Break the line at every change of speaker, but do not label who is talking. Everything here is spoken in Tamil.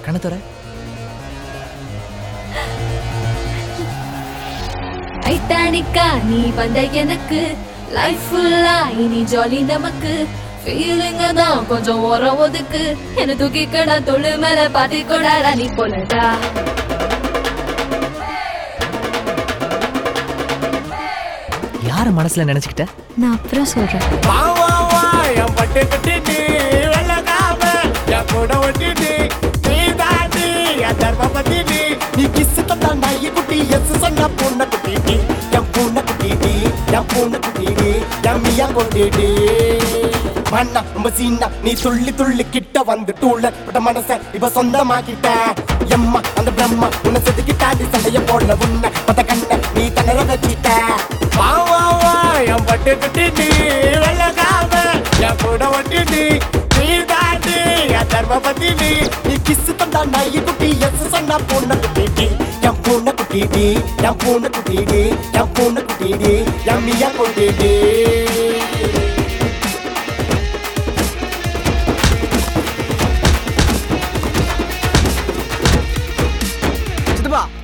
கண்ணை தர
டைட்டானிக்கா நீ வந்த எனக்கு லைஃப் ஃபுல்லா இனி ஜாலி நமக்கு ஃபீலிங்க தான் கொஞ்சம் ஓரம் ஒதுக்கு என்ன தூக்கிக்கடா தொழு மேல பாத்தி கொடாடா நீ போலடா
யார மனசுல நினைச்சுக்கிட்ட
நான் அப்புறம் சொல்றேன்
வா வா வா என் பட்டு கட்டிட்டு வெள்ளக்காம என் கூட ஒட்டிட்டு நீ தாண்டி என் தர்ம பத்திட்டு நீ கிஸ் தந்தா நாய் குட்டி எஸ் சொன்ன பூனை குட்டிட்டு என் பூனை குட்டிட்டு என் பூனை குட்டிட்டு என் மியா கொட்டிட்டு மண்ணா ரொம்ப சீனா நீ துள்ளி துள்ளி கிட்ட வந்து டூல பட்ட மனச இப்ப சொந்தமாக்கிட்ட எம்மா அந்த பிரம்மா உன்னை செதுக்கிட்டாண்டி சண்டைய போடல உன்னை பத்த கண்ண நீ தணர வச்சிட்ட வா வா வா என் பட்டு கட்டிட்டு வெள்ளக்காம என் கூட ஒட்டிட்டு நீ தாண்டி என் தர்ம பத்திட்டு நீ கிஸ் தந்தா நாய் குட்டி எஸ் சொன்னா பூனை குட்டிட்டு என் பூனை குட்டிட்டு என் பூனை குட்டிட்டு என் பூனை குட்டிட்டு என் மியா கொட்டிட்டு